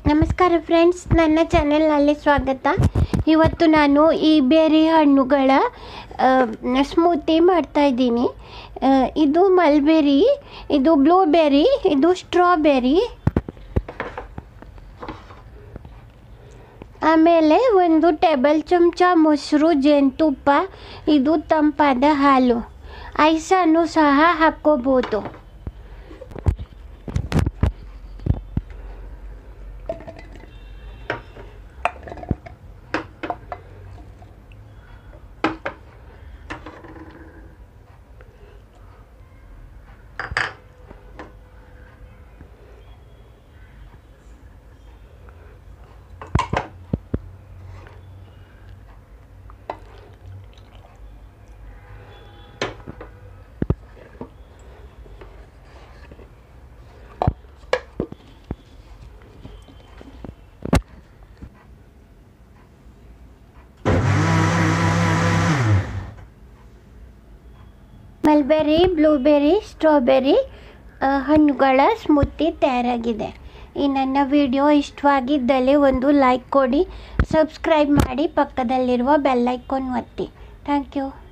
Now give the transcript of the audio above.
ನಮಸ್ಕಾರ ಫ್ರೆಂಡ್ಸ್ ನನ್ನ ಚಾನೆಲ್ನಲ್ಲಿ ಸ್ವಾಗತ ಇವತ್ತು ನಾನು ಈ ಬೇರೆ ಹಣ್ಣುಗಳ ಸ್ಮೂತಿ ಮಾಡ್ತಾಯಿದ್ದೀನಿ ಇದು ಮಲ್ಬೆರಿ ಇದು ಬ್ಲೂಬೆರಿ ಇದು ಸ್ಟ್ರಾಬೆರಿ ಆಮೇಲೆ ಒಂದು ಟೇಬಲ್ ಚಮಚ ಮೊಸರು ಜೇನುತುಪ್ಪ ಇದು ತಂಪಾದ ಹಾಲು ಐಸನ್ನು ಸಹ ಹಾಕ್ಕೋಬೋದು ಮಲ್ಬೆರಿ ಬ್ಲೂಬೆರಿ ಸ್ಟ್ರಾಬೆರಿ ಆ, ಹಣ್ಣುಗಳ ಸ್ಮೂತಿ ತಯಾರಾಗಿದೆ ಈ ನನ್ನ ವಿಡಿಯೋ ಇಷ್ಟವಾಗಿದ್ದಲ್ಲಿ ಒಂದು ಲೈಕ್ ಕೊಡಿ ಸಬ್ಸ್ಕ್ರೈಬ್ ಮಾಡಿ ಪಕ್ಕದಲ್ಲಿರುವ ಬೆಲ್ಲೈಕಾನ್ ಒತ್ತಿ ಥ್ಯಾಂಕ್ ಯು